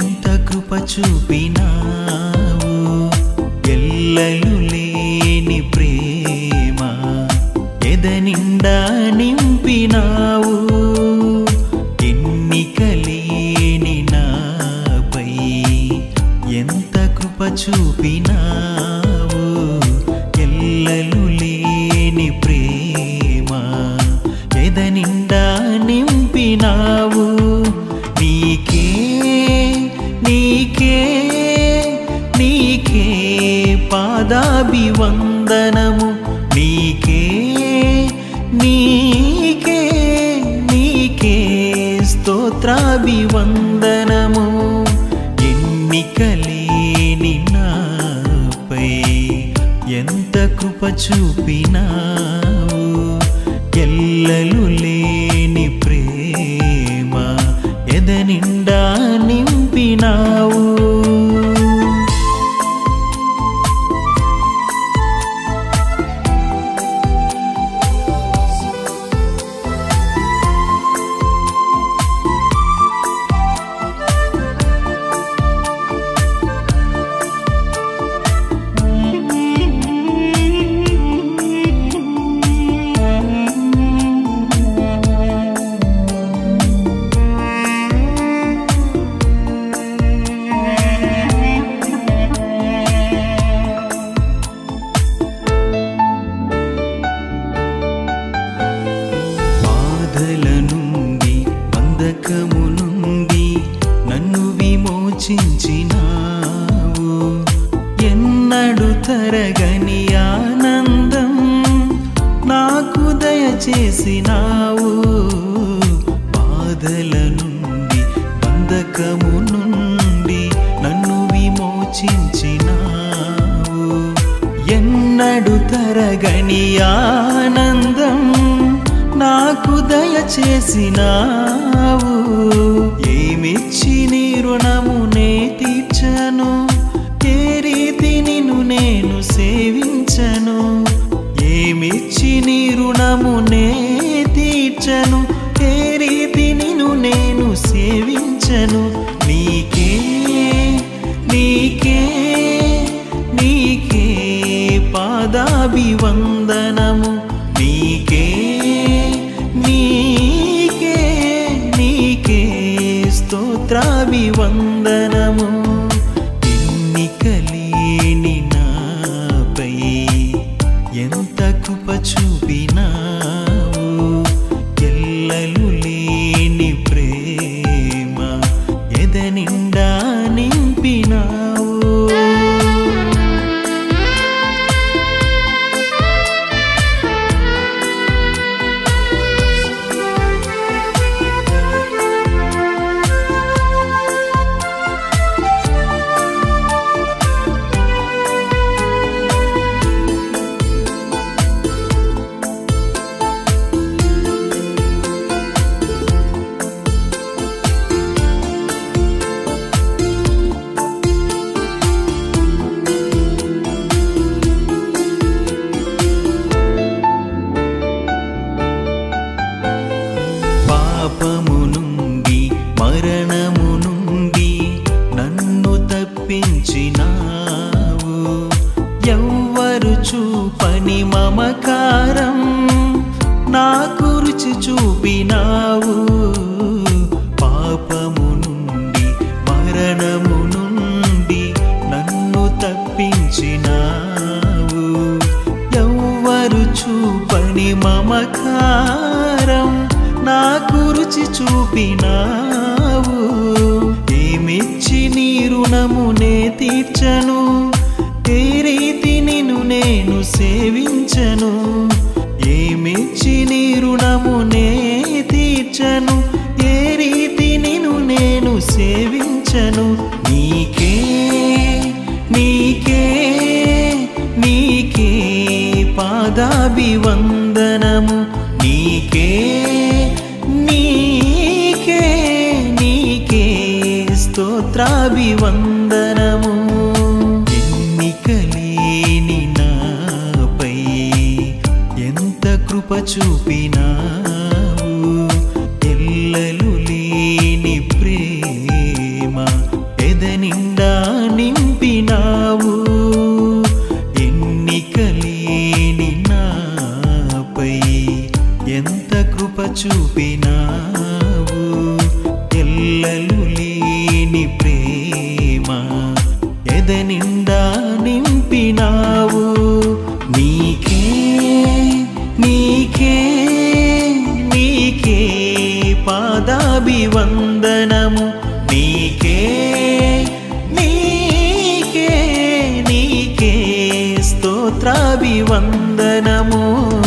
ఎంత కృప చూపినావు ఎల్లలు లేని ప్రేమ ఎద నిండా నింపినావు ఎన్నిక లేని నాపై ఎంత కృప చూపినావు ఎల్లలు లేని ప్రేమ ఎద నిండా నింపినావు నీకే నీకే నీకే పాదాభివందనము నీకే నీకే నీకే స్తోత్రాభివందనము ఎన్నికలేని నాపై ఎంత కృప చూపినావు ఎల్లలు లేని ప్రేమ ఎద నిండా నింపినావు బాధల నుండి బంధకము నుండి నన్ను విమోచించినావు ఎన్నడు తరగని ఆనందం నాకు దయచేసినావు బాధల నుండి బంధకము నుండి నన్ను విమోచించినావు ఎన్నడు తరగని ఆనందం నాకు దయచేసినావు ఏమిచ్చి నీ రుణమునే తీర్చను ఏ రీతి నిన్ను నేను సేవించను ఏమిచ్చి నీ రుణమునే తీర్చను ఏ రీతి నిన్ను నేను సేవించను నీకే నీకే నీకే పాదాభివందనము నీకే నీకే నీకే స్తోత్రాభివందనము ఎన్నికలేని నాపై ఎంత కృప చూపినావు ఎల్లలు లేని ప్రేమ ఎద నిండా నింపినావు పాపము నుండి మరణము నుండి నన్ను తప్పించినావు ఎవ్వరు చూపని మమకారం నాకు రుచి చూపినావు పాపము నుండి మరణము నుండి నన్ను తప్పించినావు ఎవ్వరు చూపని మమకారం నాకు రుచి చూపినావు ఏమిచ్చి నీ రుణమునే తీర్చను ఏ రీతి నిన్ను నేను సేవించను ఏమిచ్చి నీ రుణమునే తీర్చను ఏ రీతి నిన్ను నేను సేవించను నీకే నీకే నీకే పాదాభివందనము నీకే నీకే నీకే స్తోత్రాభివందనము ఎన్నికలేని నాపై ఎంత కృప చూపినావు ఎల్లలు లేని ప్రేమ ఎదనిండా నింపినావు ఎన్నికలేని నాపై ఎంత కృప చూపినావు ఎల్లలు లేని ప్రేమ ఎదనిండా నింపినావు నీకే నీకే నీకే పాదాభివందనము నీకే నీకే నీకే స్తోత్రాభివందనము